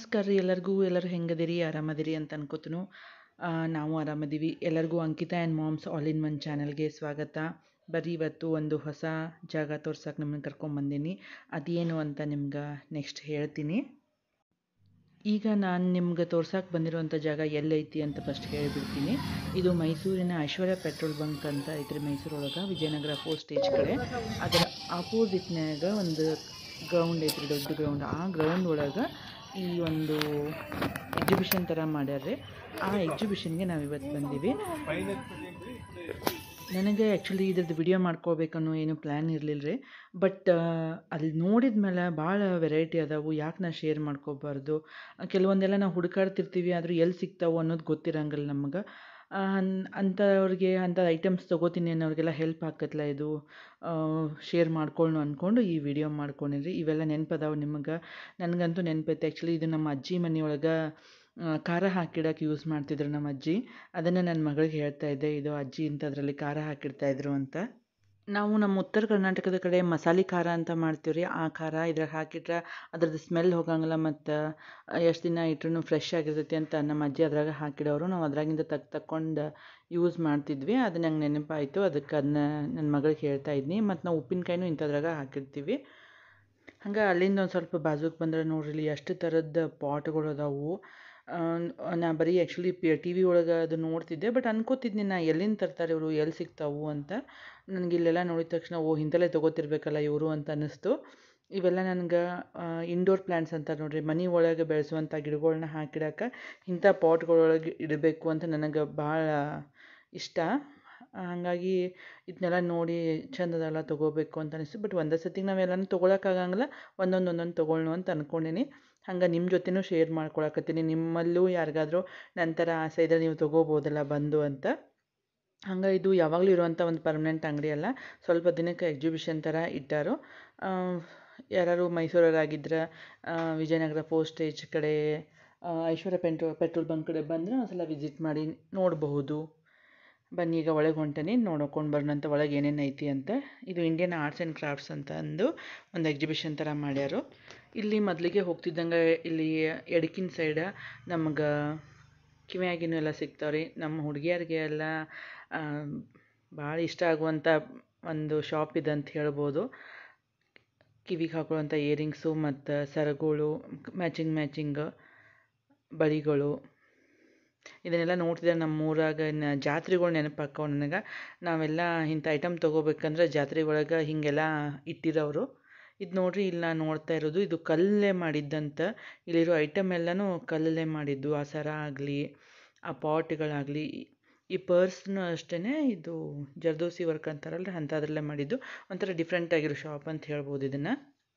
ನಮಸ್ಕಾರ ರೀ ಎಲ್ಲರಿಗೂ ಎಲ್ಲರೂ ಹೆಂಗದಿರಿ ಆರಾಮದಿರಿ ಅಂತ ಅನ್ಕೋತನು ನಾವು ಆರಾಮದೀವಿ ಎಲ್ಲರಿಗೂ Ankita and moms all in one ಚಾನಲ್ಗೆ ಸ್ವಾಗತ ಬರ್ರಿ ಇವತ್ತು ಒಂದು ಹೊಸ ಜಾಗ ತೋರ್ಸಕ್ಕೆ ನಿಮ್ಮನ್ನ ಕರ್ಕೊಂಬಂದೀನಿ ಅದೇನು ಅಂತ ನಿಮ್ಗೆ ನೆಕ್ಸ್ಟ್ ಹೇಳ್ತೀನಿ ಈಗ ನಾನು ನಿಮ್ಗೆ ತೋರ್ಸಕ್ಕೆ ಬಂದಿರುವಂಥ ಜಾಗ ಎಲ್ಲೈತಿ ಅಂತ ಫಸ್ಟ್ ಹೇಳಿಬಿಡ್ತೀನಿ ಇದು ಮೈಸೂರಿನ ಐಶ್ವರ್ಯ ಪೆಟ್ರೋಲ್ ಬಂಕ್ ಅಂತ ಐತ್ರಿ ಮೈಸೂರೊಳಗೆ ವಿಜಯನಗರ ಫೋರ್ ಸ್ಟೇಜ್ ಕಡೆ ಅದರ ಆಪೋಸಿಟ್ನಾಗ ಒಂದು ಗ್ರೌಂಡ್ ಐತ್ರಿ ದೊಡ್ಡ ಗ್ರೌಂಡ್ ಆ ಗ್ರೌಂಡ್ ಒಳಗೆ ಈ ಒಂದು ಎಕ್ಸಿಬಿಷನ್ ಥರ ಮಾಡ್ಯಾರ್ರಿ ಆ ಎಕ್ಸಿಬಿಷನ್ಗೆ ನಾವು ಇವತ್ತು ಬಂದೀವಿ ನನಗೆ ಆ್ಯಕ್ಚುಲಿ ಇದ್ರದ್ದು ವಿಡಿಯೋ ಮಾಡ್ಕೋಬೇಕನ್ನೋ ಏನು ಪ್ಲ್ಯಾನ್ ಇರಲಿಲ್ಲ ರೀ ಬಟ್ ಅಲ್ಲಿ ನೋಡಿದ ಮೇಲೆ ಭಾಳ ವೆರೈಟಿ ಅದಾವು ಯಾಕೆ ನಾ ಶೇರ್ ಮಾಡ್ಕೋಬಾರ್ದು ಕೆಲವೊಂದೆಲ್ಲ ನಾವು ಹುಡುಕಾಡ್ತಿರ್ತೀವಿ ಆದರೂ ಎಲ್ಲಿ ಸಿಗ್ತಾವೆ ಅನ್ನೋದು ಗೊತ್ತಿರಂಗಿಲ್ಲ ನಮ್ಗೆ ಅಂಥವ್ರಿಗೆ ಅಂಥ ಐಟಮ್ಸ್ ತೊಗೋತೀನಿ ಅನ್ನೋರಿಗೆಲ್ಲ ಹೆಲ್ಪ್ ಆಕತ್ಲ ಇದು ಶೇರ್ ಮಾಡ್ಕೊಳ್ಳು ಅಂದ್ಕೊಂಡು ಈ ವಿಡಿಯೋ ಮಾಡ್ಕೊಂಡಿರಿ ಇವೆಲ್ಲ ನೆನಪದಾವು ನಿಮಗೆ ನನಗಂತೂ ನೆನಪೈತೆ ಆ್ಯಕ್ಚುಲಿ ಇದು ನಮ್ಮ ಅಜ್ಜಿ ಮನೆಯೊಳಗೆ ಖಾರ ಹಾಕಿಡಕ್ಕೆ ಯೂಸ್ ಮಾಡ್ತಿದ್ರು ನಮ್ಮ ಅಜ್ಜಿ ಅದನ್ನು ನನ್ನ ಮಗಳಿಗೆ ಹೇಳ್ತಾ ಇದ್ದೆ ಇದು ಅಜ್ಜಿ ಇಂಥ ಅದರಲ್ಲಿ ಖಾರ ಹಾಕಿಡ್ತಾಯಿದ್ರು ಅಂತ ನಾವು ನಮ್ಮ ಉತ್ತರ ಕರ್ನಾಟಕದ ಕಡೆ ಮಸಾಲೆ ಖಾರ ಅಂತ ಮಾಡ್ತೀವಿ ರೀ ಆ ಖಾರ ಇದ್ರಾಗ ಹಾಕಿಟ್ರೆ ಅದ್ರದ್ದು ಸ್ಮೆಲ್ ಹೋಗಂಗಿಲ್ಲ ಮತ್ತು ಎಷ್ಟು ದಿನ ಇಟ್ರೂ ಫ್ರೆಶ್ ಆಗಿರ್ತೈತಿ ಅಂತ ನಮ್ಮ ಅಜ್ಜಿ ಅದ್ರಾಗ ಹಾಕಿಡೋರು ನಾವು ಅದ್ರಾಗಿಂದ ತಗ್ ತಕ್ಕೊಂಡು ಯೂಸ್ ಮಾಡ್ತಿದ್ವಿ ಅದು ನಂಗೆ ನೆನಪಾಯಿತು ಅದಕ್ಕೆ ಅದನ್ನ ನನ್ನ ಮಗಳಿಗೆ ಹೇಳ್ತಾ ಇದ್ನಿ ಮತ್ತು ನಾವು ಉಪ್ಪಿನಕಾಯಿನೂ ಇಂಥದ್ರಾಗ ಹಾಕಿರ್ತೀವಿ ಹಂಗೆ ಅಲ್ಲಿಂದ ಒಂದು ಸ್ವಲ್ಪ ಬಾಜುಗೆ ಬಂದ್ರೆ ನೋಡ್ರಿ ಇಲ್ಲಿ ಎಷ್ಟು ಥರದ ಪಾಟ್ಗಳು ಅದಾವು ನಾ ಬರೀ ಆ್ಯಕ್ಚುಲಿ ಪಿ ಟಿ ವಿ ಒಳಗೆ ಅದು ನೋಡ್ತಿದ್ದೆ ಬಟ್ ಅನ್ಕೋತಿದ್ನಿ ನಾ ಎಲ್ಲಿಂದ ತರ್ತಾರೆ ಇವರು ಎಲ್ಲಿ ಸಿಗ್ತಾವು ಅಂತ ನನಗೆ ಇಲ್ಲೆಲ್ಲ ನೋಡಿದ ತಕ್ಷಣ ಓ ಇಂಥಲ್ಲೇ ತೊಗೋತಿರ್ಬೇಕಲ್ಲ ಇವರು ಅಂತ ಅನ್ನಿಸ್ತು ಇವೆಲ್ಲ ನನಗೆ ಇಂಡೋರ್ ಪ್ಲ್ಯಾಂಟ್ಸ್ ಅಂತ ನೋಡ್ರಿ ಮನೆ ಒಳಗೆ ಬೆಳೆಸುವಂಥ ಗಿಡಗಳ್ನ ಹಾಕಿಡಕ್ಕೆ ಇಂಥ ಪಾಟ್ಗಳೊಳಗೆ ಇಡಬೇಕು ಅಂತ ನನಗೆ ಭಾಳ ಇಷ್ಟ ಹಾಗಾಗಿ ಇದನ್ನೆಲ್ಲ ನೋಡಿ ಚಂದದಲ್ಲ ತೊಗೋಬೇಕು ಅಂತ ಅನಿಸ್ತು ಬಟ್ ಒಂದೇ ಸತಿಗೆ ನಾವೆಲ್ಲನೂ ತೊಗೊಳಕ್ಕಾಗಂಗಿಲ್ಲ ಒಂದೊಂದು ಒಂದೊಂದು ತೊಗೊಳ್ಳೋ ಅಂತ ಅಂದ್ಕೊಂಡೀನಿ ಹಂಗೆ ನಿಮ್ಮ ಜೊತೆನೂ ಶೇರ್ ಮಾಡ್ಕೊಳಕತ್ತೀನಿ ನಿಮ್ಮಲ್ಲೂ ಯಾರಿಗಾದ್ರೂ ನನ್ನ ಥರ ಆಸೆ ಇದ್ದರೆ ನೀವು ತೊಗೋಬೋದಲ್ಲ ಬಂದು ಅಂತ ಹಂಗೆ ಇದು ಯಾವಾಗಲೂ ಇರುವಂಥ ಒಂದು ಪರ್ಮನೆಂಟ್ ಅಂಗಡಿ ಅಲ್ಲ ಸ್ವಲ್ಪ ದಿನಕ್ಕೆ ಎಕ್ಸಿಬಿಷನ್ ಥರ ಇಟ್ಟಾರು ಯಾರು ಮೈಸೂರವರಾಗಿದ್ರೆ ವಿಜಯನಗರ ಪೋಸ್ಟ್ ಸ್ಟೇಜ್ ಕಡೆ ಐಶ್ವರ್ಯ ಪೆಂಟ್ರೋ ಪೆಟ್ರೋಲ್ ಬಂಕ್ ಕಡೆ ಬಂದರೆ ಒಂದ್ಸಲ ವಿಸಿಟ್ ಮಾಡಿ ನೋಡಬಹುದು ಬನ್ನಿ ಈಗ ಒಳಗೆ ಹೊಂಟೇನಿ ನೋಡ್ಕೊಂಡು ಬರೋಣ ಅಂತ ಒಳಗೆ ಏನೇನು ಐತಿ ಅಂತ ಇದು ಇಂಡಿಯನ್ ಆರ್ಟ್ಸ್ ಆ್ಯಂಡ್ ಕ್ರಾಫ್ಟ್ಸ್ ಅಂತ ಅಂದು ಒಂದು ಎಕ್ಸಿಬಿಷನ್ ಥರ ಮಾಡ್ಯಾರು ಇಲ್ಲಿ ಮೊದಲಿಗೆ ಹೋಗ್ತಿದ್ದಂಗೆ ಇಲ್ಲಿ ಎಡಕಿನ ಸೈಡ ನಮ್ಗೆ ಕಿವಿಯಾಗಿನೂ ಎಲ್ಲ ಸಿಗ್ತಾವೆ ರೀ ನಮ್ಮ ಹುಡುಗಿಯರಿಗೆ ಎಲ್ಲ ಭಾಳ ಇಷ್ಟ ಆಗುವಂಥ ಒಂದು ಶಾಪ್ ಇದೆ ಅಂತ ಹೇಳ್ಬೋದು ಕಿವಿಗೆ ಹಾಕೊಳ್ಳುವಂಥ ಇಯರಿಂಗ್ಸು ಮತ್ತು ಸರಗಳು ಮ್ಯಾಚಿಂಗ್ ಮ್ಯಾಚಿಂಗ್ ಬಳಿಗಳು ಇದನ್ನೆಲ್ಲ ನೋಡ್ತಿದ್ರೆ ನಮ್ಮ ಊರಾಗ ಜಾತ್ರೆಗಳು ನೆನಪಾಕ್ಕವು ನನಗೆ ನಾವೆಲ್ಲ ಇಂಥ ಐಟಮ್ ತೊಗೋಬೇಕಂದ್ರೆ ಜಾತ್ರೆಗೊಳಗೆ ಹೀಗೆಲ್ಲ ಇಟ್ಟಿರೋರು ಇದು ನೋಡ್ರಿ ಇಲ್ಲಿ ನಾನು ನೋಡ್ತಾ ಇರೋದು ಇದು ಕಲ್ಲೇ ಮಾಡಿದ್ದಂತ ಇಲ್ಲಿರೋ ಐಟಮ್ ಎಲ್ಲನೂ ಕಲ್ಲಲ್ಲೇ ಮಾಡಿದ್ದು ಆ ಸರ ಆಗಲಿ ಆ ಪಾಟ್ಗಳಾಗಲಿ ಈ ಪರ್ಸ್ನು ಅಷ್ಟೇ ಇದು ಜರ್ದೋಸಿ ವರ್ಕ್ ಅಂತಾರಲ್ಲ ಅಂಥದ್ರಲ್ಲೇ ಮಾಡಿದ್ದು ಒಂಥರ ಡಿಫ್ರೆಂಟ್ ಆಗಿರೋ ಶಾಪ್ ಅಂತ ಹೇಳ್ಬೋದು ಇದನ್ನು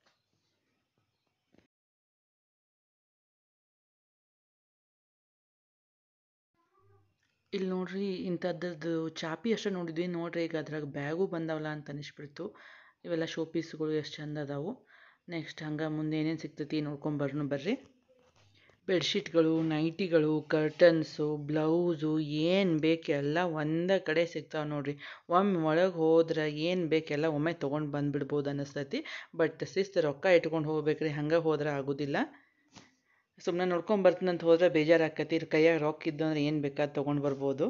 ಇಲ್ಲಿ ನೋಡ್ರಿ ಇಂಥದ್ದು ಚಾಪಿ ಅಷ್ಟೇ ನೋಡಿದ್ವಿ ನೋಡ್ರಿ ಈಗ ಅದ್ರಾಗ ಬ್ಯಾಗು ಬಂದವಲ್ಲ ಅಂತ ಅನಿಸ್ಬಿಡ್ತು ಇವೆಲ್ಲ ಶೋ ಪೀಸ್ಗಳು ಎಷ್ಟು ಚಂದ ಅದಾವು ನೆಕ್ಸ್ಟ್ ಹಂಗೆ ಮುಂದೆ ಏನೇನು ಸಿಗ್ತೈತಿ ನೋಡ್ಕೊಂಬರ್ನು ಬರ್ರಿ ಬೆಡ್ಶೀಟ್ಗಳು ನೈಟಿಗಳು ಕರ್ಟನ್ಸು ಬ್ಲೌಸು ಏನು ಬೇಕು ಎಲ್ಲ ಒಂದೇ ಕಡೆ ಸಿಗ್ತಾವೆ ನೋಡ್ರಿ ಒಮ್ಮೆ ಒಳಗೆ ಹೋದ್ರೆ ಏನು ಬೇಕೆಲ್ಲ ಒಮ್ಮೆ ತೊಗೊಂಡು ಬಂದುಬಿಡ್ಬೋದು ಅನ್ನಿಸ್ತೈತಿ ಬಟ್ ಶಿಸ್ತು ರೊಕ್ಕ ಇಟ್ಕೊಂಡು ಹೋಗ್ಬೇಕ್ರಿ ಹಂಗೆ ಹೋದ್ರೆ ಆಗೋದಿಲ್ಲ ಸುಮ್ಮನೆ ನೋಡ್ಕೊಂಡು ಬರ್ತೀನಂತ ಹೋದ್ರೆ ಬೇಜಾರಾಕತಿ ಕೈಯಾಗ ರೊಕ್ಕ ಇದ್ದು ಅಂದ್ರೆ ಏನು ಬೇಕಾದ್ ತೊಗೊಂಡು ಬರ್ಬೋದು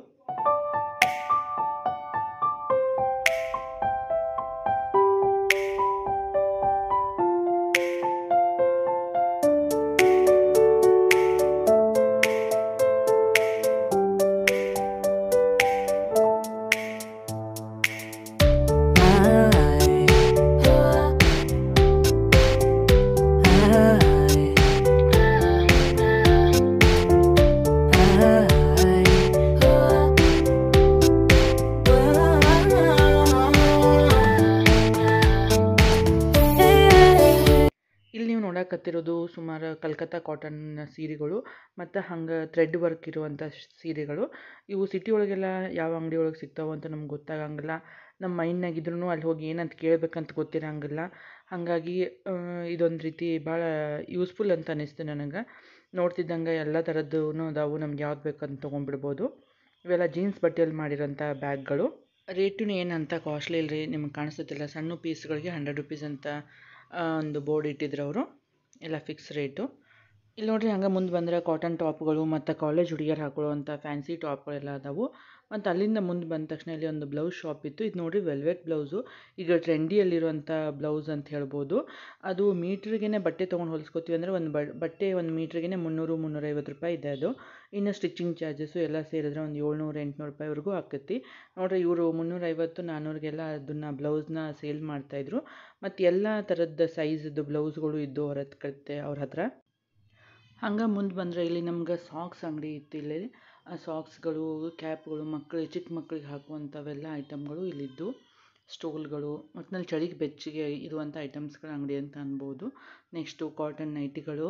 ನೋಡಕತ್ತಿರೋದು ಸುಮಾರು ಕಲ್ಕತ್ತಾ ಕಾಟನ್ ಸೀರೆಗಳು ಮತ್ತು ಹಂಗೆ ಥ್ರೆಡ್ ವರ್ಕ್ ಇರುವಂಥ ಸೀರೆಗಳು ಇವು ಸಿಟಿ ಒಳಗೆಲ್ಲ ಯಾವ ಅಂಗಡಿ ಒಳಗೆ ಸಿಗ್ತಾವೆ ಅಂತ ನಮ್ಗೆ ಗೊತ್ತಾಗಂಗಿಲ್ಲ ನಮ್ಮ ಮೈಂಡ್ನಾಗ ಇದ್ರೂ ಅಲ್ಲಿ ಹೋಗಿ ಏನಂತ ಕೇಳಬೇಕಂತ ಗೊತ್ತಿರಂಗಿಲ್ಲ ಹಾಗಾಗಿ ಇದೊಂದು ರೀತಿ ಭಾಳ ಯೂಸ್ಫುಲ್ ಅಂತ ಅನ್ನಿಸ್ತು ನನಗೆ ನೋಡ್ತಿದ್ದಂಗೆ ಎಲ್ಲ ಥರದ್ದೂ ಅದಾವು ನಮ್ಗೆ ಯಾವ್ದು ಬೇಕಂತ ತೊಗೊಂಡ್ಬಿಡ್ಬೋದು ಇವೆಲ್ಲ ಜೀನ್ಸ್ ಬಟ್ಟೆಯಲ್ಲಿ ಮಾಡಿರೋಂಥ ಬ್ಯಾಗ್ಗಳು ರೇಟೂ ಏನಂತ ಕಾಸ್ಟ್ಲಿ ಇಲ್ಲ ರೀ ನಿಮ್ಗೆ ಕಾಣಿಸ್ತೈತಿಲ್ಲ ಸಣ್ಣ ಪೀಸ್ಗಳಿಗೆ ಹಂಡ್ರೆಡ್ ರುಪೀಸ್ ಅಂತ ಒಂದು ಬೋರ್ಡ್ ಇಟ್ಟಿದ್ರು ಅವರು ಎಲ್ಲ ಫಿಕ್ಸ್ ರೇಟು ಇಲ್ಲಿ ನೋಡ್ರಿ ಹಂಗೆ ಮುಂದೆ ಬಂದ್ರೆ ಕಾಟನ್ ಟಾಪ್ಗಳು ಮತ್ತು ಕಾಲೇಜ್ ಹುಡುಗಿಯರು ಹಾಕೊಳ್ಳುವಂಥ ಫ್ಯಾನ್ಸಿ ಟಾಪ್ಗಳೆಲ್ಲ ಅದಾವು ಮತ್ತು ಅಲ್ಲಿಂದ ಮುಂದೆ ಬಂದ ತಕ್ಷಣ ಇಲ್ಲಿ ಒಂದು ಬ್ಲೌಸ್ ಶಾಪ್ ಇತ್ತು ಇದು ನೋಡ್ರಿ ವೆಲ್ವೆಟ್ ಬ್ಲೌಸು ಈಗ ಟ್ರೆಂಡಿಯಲ್ಲಿರುವಂಥ ಬ್ಲೌಸ್ ಅಂತ ಹೇಳ್ಬೋದು ಅದು ಮೀಟ್ರಿಗೇ ಬಟ್ಟೆ ತೊಗೊಂಡು ಹೊಲಿಸ್ಕೊತೀವಿ ಅಂದರೆ ಒಂದು ಬಟ್ಟೆ ಒಂದು ಮೀಟ್ರಿಗೇ ಮುನ್ನೂರು ಮುನ್ನೂರೈವತ್ತು ರೂಪಾಯಿ ಇದೆ ಅದು ಇನ್ನು ಸ್ಟಿಚಿಂಗ್ ಚಾರ್ಜಸ್ಸು ಎಲ್ಲ ಸೇರಿದ್ರೆ ಒಂದು ಏಳ್ನೂರು ಎಂಟುನೂರು ರೂಪಾಯಿವರೆಗೂ ಆಕೈತಿ ನೋಡ್ರಿ ಇವರು ಮುನ್ನೂರೈವತ್ತು ನಾನ್ನೂರಿಗೆಲ್ಲ ಅದನ್ನು ಬ್ಲೌಸ್ನ ಸೇಲ್ ಮಾಡ್ತಾಯಿದ್ರು ಮತ್ತು ಎಲ್ಲ ಥರದ ಸೈಜ್ದು ಬ್ಲೌಸ್ಗಳು ಇದ್ದು ಅವ್ರ ಹತ್ರ ಕತ್ತೆ ಅವ್ರ ಹತ್ರ ಹಂಗೆ ಮುಂದೆ ಬಂದರೆ ಇಲ್ಲಿ ನಮ್ಗೆ ಸಾಕ್ಸ್ ಅಂಗಡಿ ಇತ್ತು ಇಲ್ಲಿ ಆ ಸಾಕ್ಸ್ಗಳು ಕ್ಯಾಪ್ಗಳು ಮಕ್ಕಳಿಗೆ ಚಿಕ್ಕ ಮಕ್ಕಳಿಗೆ ಹಾಕುವಂಥವೆಲ್ಲ ಐಟಮ್ಗಳು ಇಲ್ಲಿದ್ದು ಸ್ಟೋಲ್ಗಳು ಒಟ್ನಲ್ಲಿ ಚಳಿಗೆ ಬೆಚ್ಚಗೆ ಇರುವಂಥ ಐಟಮ್ಸ್ಗಳ ಅಂಗಡಿ ಅಂತ ಅನ್ಬೋದು ನೆಕ್ಸ್ಟು ಕಾಟನ್ ನೈಟಿಗಳು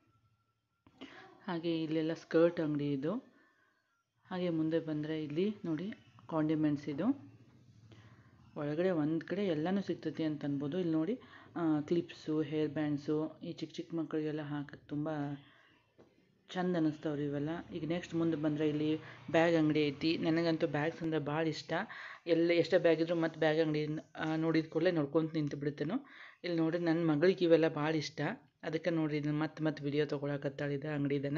ಹಾಗೆ ಇಲ್ಲೆಲ್ಲ ಸ್ಕರ್ಟ್ ಅಂಗಡಿ ಇದು ಹಾಗೆ ಮುಂದೆ ಬಂದರೆ ಇಲ್ಲಿ ನೋಡಿ ಕಾಂಡಿಮೆಂಟ್ಸ್ ಇದು ಒಳಗಡೆ ಒಂದು ಕಡೆ ಎಲ್ಲನೂ ಸಿಗ್ತೈತಿ ಅಂತ ಅನ್ಬೋದು ಇಲ್ಲಿ ನೋಡಿ ಕ್ಲಿಪ್ಸು ಹೇರ್ ಬ್ಯಾಂಡ್ಸು ಈ ಚಿಕ್ಕ ಚಿಕ್ಕ ಮಕ್ಕಳಿಗೆಲ್ಲ ಹಾಕಕ್ಕೆ ತುಂಬ ಚಂದ ಅನ್ನಿಸ್ತಾವ್ರಿ ಇವೆಲ್ಲ ಈಗ ನೆಕ್ಸ್ಟ್ ಮುಂದೆ ಬಂದರೆ ಇಲ್ಲಿ ಬ್ಯಾಗ್ ಅಂಗಡಿ ಐತಿ ನನಗಂತೂ ಬ್ಯಾಗ್ಸ್ ಅಂದರೆ ಭಾಳ ಇಷ್ಟ ಎಲ್ಲ ಎಷ್ಟೇ ಬ್ಯಾಗ್ ಇದ್ರೂ ಮತ್ತು ಬ್ಯಾಗ್ ಅಂಗಡಿ ನೋಡಿದ ಕೂಡಲೇ ನೋಡ್ಕೊಂತ ನಿಂತು ಬಿಡ್ತೇನೋ ಇಲ್ಲಿ ನೋಡಿ ನನ್ನ ಮಗಳಿಗೆ ಇವೆಲ್ಲ ಭಾಳ ಇಷ್ಟ ಅದಕ್ಕೆ ನೋಡ್ರಿ ಇದನ್ನ ಮತ್ತೆ ಮತ್ತೆ ವಿಡಿಯೋ ತೊಗೊಳಕತ್ತಾಳಿದ ಅಂಗಡಿದನ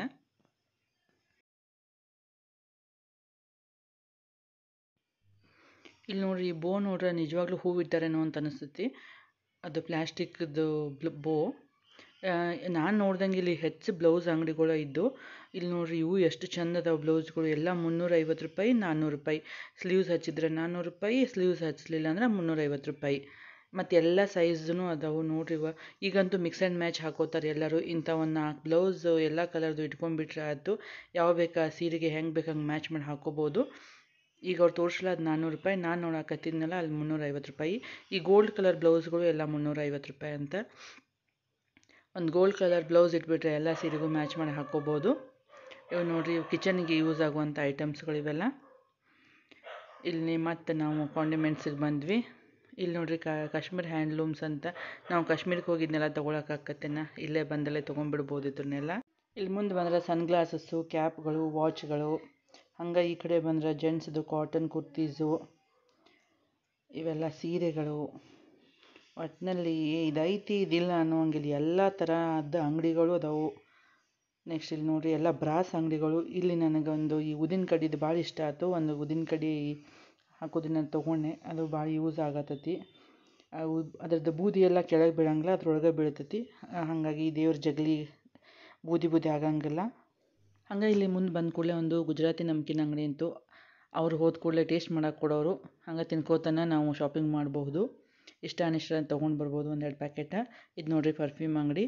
ಇಲ್ಲಿ ನೋಡ್ರಿ ಬೋ ನೋಡ್ರೆ ನಿಜವಾಗ್ಲೂ ಹೂವು ಇಟ್ಟಾರೇನೋ ಅಂತ ಅನಿಸ್ತೈತಿ ಅದು ಪ್ಲ್ಯಾಸ್ಟಿಕ್ದು ಬೋ ನಾನು ನೋಡ್ದಂಗೆ ಇಲ್ಲಿ ಹೆಚ್ಚು ಬ್ಲೌಸ್ ಅಂಗಡಿಗಳು ಇದ್ದು ಇಲ್ಲಿ ನೋಡ್ರಿ ಇವು ಎಷ್ಟು ಚಂದ ಅದಾವೆ ಬ್ಲೌಸ್ಗಳು ಎಲ್ಲ ಮುನ್ನೂರೈವತ್ತು ರೂಪಾಯಿ ನಾನ್ನೂರು ರೂಪಾಯಿ ಸ್ಲೀವ್ಸ್ ಹಚ್ಚಿದ್ರೆ ನಾನ್ನೂರು ರೂಪಾಯಿ ಸ್ಲೀವ್ಸ್ ಹಚ್ಚಲಿಲ್ಲ ಅಂದ್ರೆ ಮುನ್ನೂರೈವತ್ತು ರೂಪಾಯಿ ಮತ್ತು ಎಲ್ಲ ಸೈಜ್ದು ಅದಾವು ನೋಡ್ರಿ ಇವ ಈಗಂತೂ ಮಿಕ್ಸ್ ಆ್ಯಂಡ್ ಮ್ಯಾಚ್ ಹಾಕೋತಾರೆ ಎಲ್ಲರೂ ಇಂಥ ಒಂದು ನಾಲ್ಕು ಬ್ಲೌಸ್ ಎಲ್ಲ ಕಲರ್ದು ಇಟ್ಕೊಂಡ್ಬಿಟ್ರೆ ಆಯ್ತು ಯಾವ ಬೇಕಾ ಸೀರೆಗೆ ಹೆಂಗೆ ಬೇಕು ಹಂಗೆ ಮ್ಯಾಚ್ ಮಾಡಿ ಹಾಕೋಬೋದು ಈಗ ಅವ್ರು ತೋರಿಸಲ್ಲ ಅದು ನಾನ್ನೂರು ರೂಪಾಯಿ ನಾನು ನೋಡಕತ್ತಿದ್ನಲ್ಲ ಅಲ್ಲಿ ಮುನ್ನೂರೈವತ್ತು ರೂಪಾಯಿ ಈ ಗೋಲ್ಡ್ ಕಲರ್ ಬ್ಲೌಸ್ಗಳು ಎಲ್ಲ ಮುನ್ನೂರೈವತ್ತು ರೂಪಾಯಿ ಅಂತ ಒಂದು ಗೋಲ್ಡ್ ಕಲರ್ ಬ್ಲೌಸ್ ಇಟ್ಬಿಟ್ರೆ ಎಲ್ಲ ಸೀರೆಗೂ ಮ್ಯಾಚ್ ಮಾಡಿ ಹಾಕ್ಕೋಬೋದು ಇವು ನೋಡಿರಿ ಇವು ಕಿಚನ್ಗೆ ಯೂಸ್ ಆಗುವಂಥ ಐಟಮ್ಸ್ಗಳಿವೆಲ್ಲ ಇಲ್ಲಿ ಮತ್ತೆ ನಾವು ಕಾಂಡಿಮೆಂಟ್ಸಿಗೆ ಬಂದ್ವಿ ಇಲ್ಲಿ ನೋಡಿರಿ ಕಾಶ್ಮೀರ್ ಹ್ಯಾಂಡ್ಲೂಮ್ಸ್ ಅಂತ ನಾವು ಕಾಶ್ಮೀರಕ್ಕೆ ಹೋಗಿದ್ನೆಲ್ಲ ತೊಗೊಳಕ್ಕಾಗತ್ತೇನ ಇಲ್ಲೇ ಬಂದಲ್ಲೇ ತೊಗೊಂಡ್ಬಿಡ್ಬೋದು ಇದನ್ನೆಲ್ಲ ಇಲ್ಲಿ ಮುಂದೆ ಬಂದರೆ ಸನ್ಗ್ಲಾಸಸ್ಸು ಕ್ಯಾಪ್ಗಳು ವಾಚ್ಗಳು ಹಂಗೆ ಈ ಕಡೆ ಬಂದರೆ ಜೆಂಟ್ಸ್ದು ಕಾಟನ್ ಕುರ್ತೀಸು ಇವೆಲ್ಲ ಸೀರೆಗಳು ಒಟ್ಟಿನಲ್ಲಿ ಇದೈತಿ ಇದಿಲ್ಲ ಅನ್ನೋಂಗಿಲ್ಲ ಎಲ್ಲ ಥರದ ಅಂಗಡಿಗಳು ಅದಾವು ನೆಕ್ಸ್ಟ್ ಇಲ್ಲಿ ನೋಡಿರಿ ಎಲ್ಲ ಬ್ರಾಸ್ ಅಂಗಡಿಗಳು ಇಲ್ಲಿ ನನಗೊಂದು ಈ ಉದಿನ ಕಡ್ಡಿದು ಭಾಳ ಇಷ್ಟ ಆಯ್ತು ಒಂದು ಉದಿನ ಕಡ್ಡಿ ಹಾಕೋದನ್ನ ತೊಗೊಂಡೆ ಅದು ಭಾಳ ಯೂಸ್ ಆಗತ್ತೈತಿ ಅದ್ರದ್ದು ಬೂದಿ ಎಲ್ಲ ಕೆಳಗೆ ಬೀಳಂಗಿಲ್ಲ ಅದ್ರೊಳಗೆ ಬೀಳ್ತೈತಿ ಹಾಗಾಗಿ ದೇವ್ರ ಜಗಲಿ ಬೂದಿ ಬೂದಿ ಆಗಂಗಿಲ್ಲ ಹಂಗೆ ಇಲ್ಲಿ ಮುಂದೆ ಬಂದ ಕೂಡಲೇ ಒಂದು ಗುಜರಾತಿ ನಮ್ಕಿನ್ ಅಂಗಡಿ ಅಂತು ಅವ್ರು ಹೋದ ಕೂಡಲೇ ಟೇಸ್ಟ್ ಮಾಡಕ್ಕೆ ಕೊಡೋರು ಹಂಗೆ ತಿನ್ಕೋತನ ನಾವು ಶಾಪಿಂಗ್ ಮಾಡಬಹುದು ಇಷ್ಟ ಅನಿಷ್ಟ ತೊಗೊಂಡು ಬರ್ಬೋದು ಒಂದೆರಡು ಪ್ಯಾಕೆಟ ಇದು ನೋಡಿರಿ ಪರ್ಫ್ಯೂಮ್ ಅಂಗಡಿ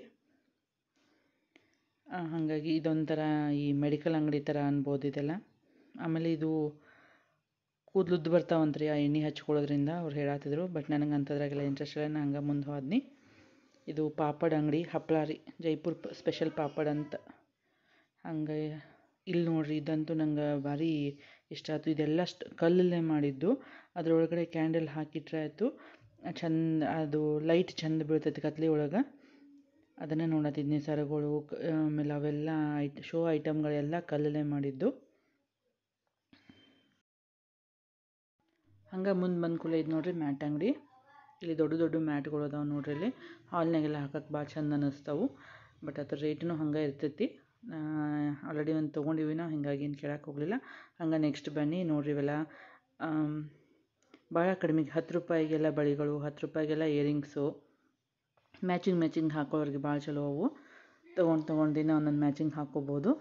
ಹಾಗಾಗಿ ಇದೊಂಥರ ಈ ಮೆಡಿಕಲ್ ಅಂಗಡಿ ಥರ ಅನ್ಬೋದು ಇದೆಲ್ಲ ಆಮೇಲೆ ಇದು ಕೂದಲುದ್ದು ಬರ್ತಾವಂತ್ರಿ ಆ ಎಣ್ಣೆ ಹಚ್ಕೊಳ್ಳೋದ್ರಿಂದ ಅವ್ರು ಹೇಳತ್ತಿದ್ರು ಬಟ್ ನನಗೆ ಅಂಥದ್ರಾಗೆಲ್ಲ ಇಂಟ್ರೆಸ್ಟ್ ಇಲ್ಲ ನಾನು ಹಂಗೆ ಮುಂದೆ ಹೋದ್ನಿ ಇದು ಪಾಪಡ್ ಅಂಗಡಿ ಹಪ್ಪಳ ರೀ ಜೈಪುರ್ ಸ್ಪೆಷಲ್ ಪಾಪಡ್ ಅಂತ ಹಂಗೆ ಇಲ್ಲಿ ನೋಡ್ರಿ ಇದಂತೂ ನಂಗೆ ಭಾರಿ ಇಷ್ಟ ಆಯ್ತು ಇದೆಲ್ಲ ಅಷ್ಟು ಕಲ್ಲಲ್ಲೇ ಮಾಡಿದ್ದು ಅದರೊಳಗಡೆ ಕ್ಯಾಂಡಲ್ ಹಾಕಿಟ್ರೆ ಆಯಿತು ಚಂದ ಅದು ಲೈಟ್ ಚಂದ ಬೀಳ್ತೈತಿ ಕತ್ಲೆ ಒಳಗೆ ಅದನ್ನು ನೋಡತ್ತಿದ್ನಿ ಸರಗಳು ಆಮೇಲೆ ಅವೆಲ್ಲ ಐಟ್ ಶೋ ಐಟಮ್ಗಳೆಲ್ಲ ಕಲ್ಲಲ್ಲೇ ಮಾಡಿದ್ದು ಹಂಗೆ ಮುಂದೆ ಬಂದ ಕೂಡಲೇ ಇದು ನೋಡ್ರಿ ಮ್ಯಾಟ್ ಅಂಗಡಿ ಇಲ್ಲಿ ದೊಡ್ಡ ದೊಡ್ಡ ಮ್ಯಾಟ್ಗಳು ಅದಾವೆ ನೋಡ್ರಿ ಇಲ್ಲಿ ಹಾಲ್ನಾಗೆಲ್ಲ ಹಾಕಕ್ಕೆ ಭಾಳ ಚಂದ ಅನ್ನಿಸ್ತಾವು ಬಟ್ ಅದ್ರ ರೇಟೂ ಹಂಗೆ ಇರ್ತೈತಿ ಆಲ್ರೆಡಿ ಒಂದು ತೊಗೊಂಡಿವಿ ನಾವು ಹಿಂಗಾಗಿ ಏನು ಕೇಳಕ್ಕೆ ಹೋಗಲಿಲ್ಲ ಹಂಗೆ ನೆಕ್ಸ್ಟ್ ಬನ್ನಿ ನೋಡ್ರಿ ಇವೆಲ್ಲ ಭಾಳ ಕಡಿಮೆಗೆ ಹತ್ತು ರೂಪಾಯಿಗೆಲ್ಲ ಬಳೆಗಳು ಹತ್ತು ರೂಪಾಯಿಗೆಲ್ಲ ಇಯರಿಂಗ್ಸು ಮ್ಯಾಚಿಂಗ್ ಮ್ಯಾಚಿಂಗ್ ಹಾಕೋರಿಗೆ ಭಾಳ ಚಲೋ ಅವು ತೊಗೊಂಡು ತೊಗೊಂಡು ದಿನ ಒಂದೊಂದು ಮ್ಯಾಚಿಂಗ್ ಹಾಕ್ಕೋಬೋದು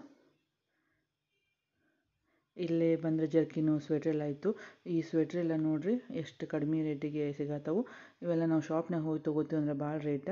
ಇಲ್ಲೇ ಬಂದರೆ ಜರ್ಕಿನು ಸ್ವೆಟ್ರೆಲ್ಲ ಆಯಿತು ಈ ಸ್ವೆಟ್ರೆಲ್ಲ ನೋಡಿರಿ ಎಷ್ಟು ಕಡಿಮೆ ರೇಟಿಗೆ ಸಿಗತ್ತವು ಇವೆಲ್ಲ ನಾವು ಶಾಪ್ನಾಗ ಹೋಗಿ ತೊಗೋತೀವಿ ಅಂದ್ರೆ ಭಾಳ ರೇಟ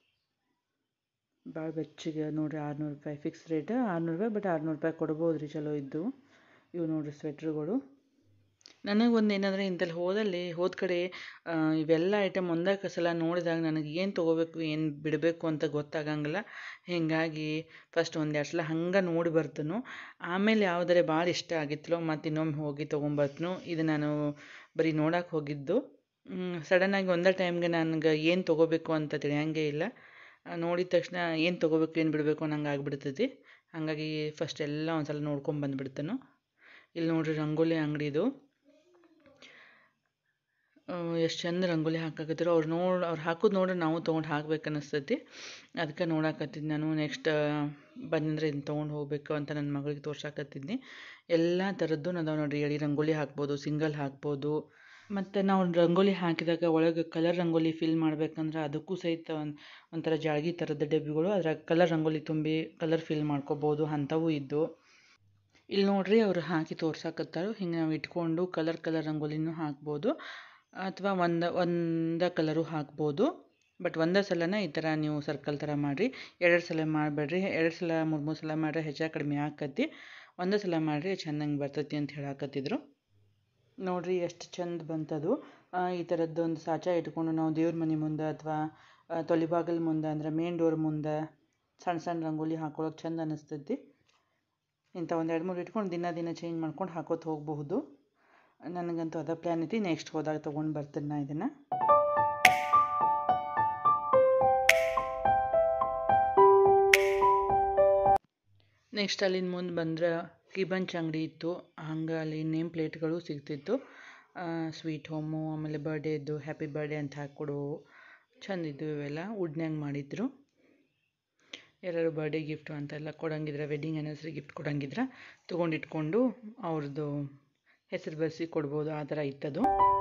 ಭಾಳ ಬೆಚ್ಚಗೆ ನೋಡಿರಿ ಆರುನೂರು ರೂಪಾಯಿ ಫಿಕ್ಸ್ ರೇಟ್ ಆರುನೂರು ರೂಪಾಯಿ ಬಟ್ ಆರುನೂರು ರೂಪಾಯಿ ಕೊಡ್ಬೋದು ರೀ ಚಲೋ ಇದ್ದು ಇವು ನೋಡಿರಿ ಸ್ವೆಟ್ರುಗಳು ನನಗೊಂದು ಏನಂದರೆ ಇಂಥಲ್ಲಿ ಹೋದಲ್ಲಿ ಹೋದ ಕಡೆ ಇವೆಲ್ಲ ಐಟಮ್ ಒಂದಕ್ಕೆ ಸಲ ನೋಡಿದಾಗ ನನಗೆ ಏನು ತೊಗೋಬೇಕು ಏನು ಬಿಡಬೇಕು ಅಂತ ಗೊತ್ತಾಗಂಗಿಲ್ಲ ಹೀಗಾಗಿ ಫಸ್ಟ್ ಒಂದೆರಡು ಸಲ ಹಂಗೆ ನೋಡಿ ಬರ್ತನು ಆಮೇಲೆ ಯಾವುದರೆ ಭಾಳ ಇಷ್ಟ ಆಗಿತ್ತಲೋ ಮತ್ತು ಇನ್ನೊಮ್ಮೆ ಹೋಗಿ ತೊಗೊಂಬರ್ತನು ಇದು ನಾನು ಬರೀ ನೋಡಕ್ಕೆ ಹೋಗಿದ್ದು ಸಡನ್ನಾಗಿ ಒಂದೇ ಟೈಮ್ಗೆ ನನಗೆ ಏನು ತೊಗೋಬೇಕು ಅಂತ ತಿಳಿಯಂಗೇ ಇಲ್ಲ ನೋಡಿದ ತಕ್ಷಣ ಏನು ತೊಗೋಬೇಕು ಏನು ಬಿಡಬೇಕು ಅನ್ನಂಗೆ ಆಗ್ಬಿಡ್ತೈತಿ ಹಾಗಾಗಿ ಫಸ್ಟ್ ಎಲ್ಲ ಒಂದು ಸಲ ನೋಡ್ಕೊಂಡು ಬಂದುಬಿಡ್ತೇನು ಇಲ್ಲಿ ನೋಡಿರಿ ರಂಗೋಲಿ ಅಂಗಡಿದು ಎಷ್ಟು ಚಂದ ರಂಗೋಲಿ ಹಾಕಾಕತ್ತಿರೋ ಅವ್ರು ನೋಡಿ ಅವ್ರು ಹಾಕೋದು ನೋಡ್ರೆ ನಾವು ತೊಗೊಂಡು ಹಾಕ್ಬೇಕು ಅನ್ನಿಸ್ತೈತಿ ಅದಕ್ಕೆ ನೋಡಾಕತ್ತಿದ್ದು ನಾನು ನೆಕ್ಸ್ಟ್ ಬಂದ್ರೆ ಇದನ್ನ ತೊಗೊಂಡು ಹೋಗಬೇಕು ಅಂತ ನನ್ನ ಮಗಳಿಗೆ ತೋರ್ಸಾಕತ್ತಿದ್ನಿ ಎಲ್ಲ ಥರದ್ದು ಅದಾವೆ ನೋಡಿರಿ ಎಳೆ ರಂಗೋಲಿ ಹಾಕ್ಬೋದು ಸಿಂಗಲ್ ಹಾಕ್ಬೋದು ಮತ್ತು ನಾವು ರಂಗೋಲಿ ಹಾಕಿದಾಗ ಒಳಗೆ ಕಲರ್ ರಂಗೋಲಿ ಫಿಲ್ ಮಾಡ್ಬೇಕಂದ್ರೆ ಅದಕ್ಕೂ ಸಹಿತ ಒಂದು ಒಂಥರ ಜಾಳ್ಗಿ ಥರದ ಡಬ್ಬಿಗಳು ಅದ್ರಾಗ ಕಲರ್ ರಂಗೋಲಿ ತುಂಬಿ ಕಲರ್ ಫಿಲ್ ಮಾಡ್ಕೋಬೋದು ಅಂಥವು ಇದ್ದು ಇಲ್ಲಿ ನೋಡ್ರಿ ಅವ್ರು ಹಾಕಿ ತೋರ್ಸಾಕತ್ತಾರ ಹಿಂಗೆ ನಾವು ಇಟ್ಕೊಂಡು ಕಲರ್ ಕಲರ್ ರಂಗೋಲಿನೂ ಹಾಕ್ಬೋದು ಅಥವಾ ಒಂದು ಒಂದೇ ಕಲರು ಹಾಕ್ಬೋದು ಬಟ್ ಒಂದೇ ಸಲನ ಈ ಥರ ನೀವು ಸರ್ಕಲ್ ಥರ ಮಾಡಿರಿ ಎರಡು ಸಲ ಮಾಡಬೇಡ್ರಿ ಎರಡು ಸಲ ಮೂರು ಮೂರು ಸಲ ಮಾಡಿದ್ರೆ ಹೆಚ್ಚು ಕಡಿಮೆ ಆಕತಿ ಒಂದೇ ಸಲ ಮಾಡಿರಿ ಚೆಂದಂಗೆ ಬರ್ತೈತಿ ಅಂತ ಹೇಳಾಕತ್ತಿದ್ರು ನೋಡ್ರಿ ಎಷ್ಟು ಚಂದ ಬಂತದು ಈ ಥರದ್ದು ಒಂದು ಸಾಚ ಇಟ್ಕೊಂಡು ನಾವು ದೇವ್ರ ಮನೆ ಮುಂದೆ ಅಥವಾ ತೊಲಿಬಾಗಲ್ ಮುಂದೆ ಅಂದ್ರೆ ಮೇನ್ ಡೋರ್ ಮುಂದೆ ಸಣ್ಣ ಸಣ್ಣ ರಂಗೋಲಿ ಹಾಕೊಳ್ಳೋಕೆ ಚಂದ ಅನ್ನಿಸ್ತೈತಿ ಇಂಥ ಒಂದು ಎರಡು ಮೂರು ಇಟ್ಕೊಂಡು ದಿನ ದಿನ ಚೇಂಜ್ ಮಾಡ್ಕೊಂಡು ಹಾಕೋತ ಹೋಗಬಹುದು ನನಗಂತೂ ಅದ ಪ್ಲ್ಯಾನ್ ಐತಿ ನೆಕ್ಸ್ಟ್ ಹೋದಾಗ ತೊಗೊಂಡು ಬರ್ತೀನಿ ನಾ ಇದನ್ನು ನೆಕ್ಸ್ಟ್ ಅಲ್ಲಿಂದ ಮುಂದೆ ಬಂದ್ರೆ ಕಿಬಂಚ್ ಅಂಗಡಿ ಇತ್ತು ಹಂಗೆ ಅಲ್ಲಿ ನೇಮ್ ಪ್ಲೇಟ್ಗಳು ಸಿಗ್ತಿತ್ತು ಸ್ವೀಟ್ ಹೋಮು ಆಮೇಲೆ ಬರ್ಡೇದು ಹ್ಯಾಪಿ ಬರ್ಡೇ ಅಂತ ಹಾಕ್ಕೊಡು ಚಂದ ಇದ್ದು ಇವೆಲ್ಲ ವುಡ್ನ್ಯಾಗ ಮಾಡಿದ್ರು ಯಾರು ಬರ್ಡೇ ಗಿಫ್ಟು ಅಂತೆಲ್ಲ ಕೊಡಂಗಿದ್ರೆ ವೆಡ್ಡಿಂಗ್ ಆ್ಯನಿವರ್ಸರಿ ಗಿಫ್ಟ್ ಕೊಡಂಗಿದ್ರೆ ತೊಗೊಂಡಿಟ್ಕೊಂಡು ಅವ್ರದ್ದು ಹೆಸರು ಬರೆಸಿ ಕೊಡ್ಬೋದು ಆ ಥರ ಇತ್ತದು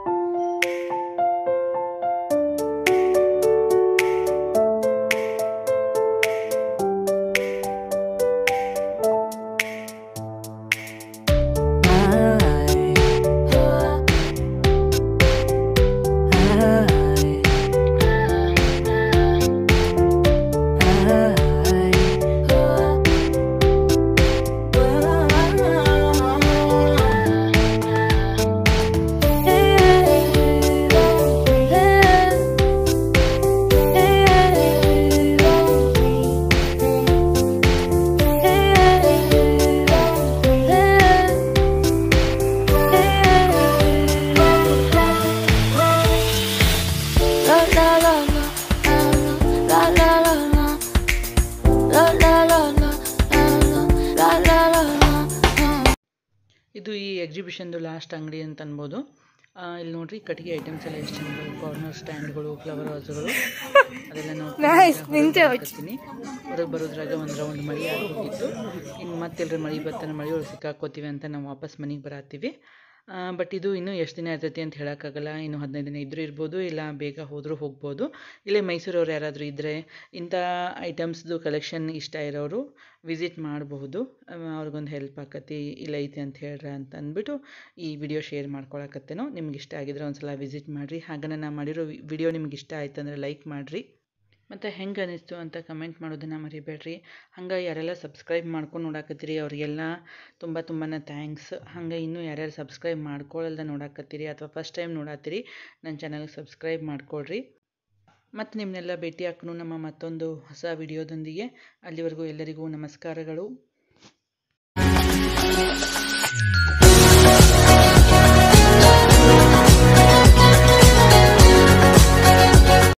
ಇದು ಈ ಎಕ್ಸಿಬಿಷನ್ದು ಲಾಸ್ಟ್ ಅಂಗಡಿ ಅಂತ ಅನ್ಬೋದು ಇಲ್ಲಿ ನೋಡ್ರಿ ಕಟ್ಟಿಗೆ ಐಟಮ್ಸ್ ಎಲ್ಲ ಎಷ್ಟು ಚಂದ ಕಾರ್ನರ್ ಸ್ಟ್ಯಾಂಡ್ಗಳು ಫ್ಲವರ್ ವಾಸ್ಗಳು ಅದೆಲ್ಲ ನಾವು ಹೊರಗೆ ಬರೋದ್ರಾಗ ಒಂದು ರೌಂಡ್ ಮಳಿ ಆಗೋಗಿತ್ತು ಇನ್ನು ಮತ್ತೆಲ್ಲರ ಮಳಿ ಬರ್ತಾನೆ ಮಳಿ ಒಳಗೆ ಸಿಕ್ಕಾಕೋತೀವಿ ಅಂತ ನಾವು ವಾಪಸ್ ಮನೆಗೆ ಬರತ್ತೀವಿ ಬಟ್ ಇದು ಇನ್ನೂ ಎಷ್ಟು ದಿನ ಇರ್ತೈತಿ ಅಂತ ಹೇಳೋಕ್ಕಾಗಲ್ಲ ಇನ್ನು ಹದಿನೈದು ದಿನ ಇದ್ರೂ ಇರ್ಬೋದು ಇಲ್ಲ ಬೇಗ ಹೋದರೂ ಹೋಗ್ಬೋದು ಇಲ್ಲೇ ಮೈಸೂರವ್ರು ಯಾರಾದರೂ ಇದ್ದರೆ ಇಂಥ ಐಟಮ್ಸ್ದು ಕಲೆಕ್ಷನ್ ಇಷ್ಟ ಇರೋರು ವಿಸಿಟ್ ಮಾಡಬಹುದು ಅವ್ರಿಗೊಂದು ಹೆಲ್ಪ್ ಆಕತಿ ಇಲ್ಲ ಐತಿ ಅಂತ ಹೇಳ್ರಿ ಅಂತ ಅಂದ್ಬಿಟ್ಟು ಈ ವಿಡಿಯೋ ಶೇರ್ ಮಾಡ್ಕೊಳಕತ್ತೇನೋ ನಿಮ್ಗೆ ಇಷ್ಟ ಆಗಿದ್ರೆ ಒಂದು ಸಲ ವಿಸಿಟ್ ಮಾಡಿರಿ ಹಾಗೆ ನಾನು ಮಾಡಿರೋ ವಿಡಿಯೋ ನಿಮ್ಗೆ ಇಷ್ಟ ಆಯ್ತು ಅಂದರೆ ಲೈಕ್ ಮಾಡಿರಿ ಮತ್ತು ಹೆಂಗೆ ಅನ್ನಿಸ್ತು ಅಂತ ಕಮೆಂಟ್ ಮಾಡೋದನ್ನು ಮರಿಬೇಡ್ರಿ ಹಂಗೆ ಯಾರೆಲ್ಲ ಸಬ್ಸ್ಕ್ರೈಬ್ ಮಾಡ್ಕೊಂಡು ನೋಡಾಕತ್ತೀರಿ ಅವರಿಗೆಲ್ಲ ತುಂಬ ತುಂಬಾ ಥ್ಯಾಂಕ್ಸ್ ಹಂಗೆ ಇನ್ನೂ ಯಾರ್ಯಾರು ಸಬ್ಸ್ಕ್ರೈಬ್ ಮಾಡ್ಕೊಳ್ಳಲ್ದ ನೋಡಾಕತ್ತೀರಿ ಅಥವಾ ಫಸ್ಟ್ ಟೈಮ್ ನೋಡತ್ತೀರಿ ನನ್ನ ಚಾನಲ್ಗೆ ಸಬ್ಸ್ಕ್ರೈಬ್ ಮಾಡ್ಕೊಳ್ರಿ ಮತ್ತು ನಿಮ್ಮನ್ನೆಲ್ಲ ಭೇಟಿ ಹಾಕೋಣ ನಮ್ಮ ಮತ್ತೊಂದು ಹೊಸ ವಿಡಿಯೋದೊಂದಿಗೆ ಅಲ್ಲಿವರೆಗೂ ಎಲ್ಲರಿಗೂ ನಮಸ್ಕಾರಗಳು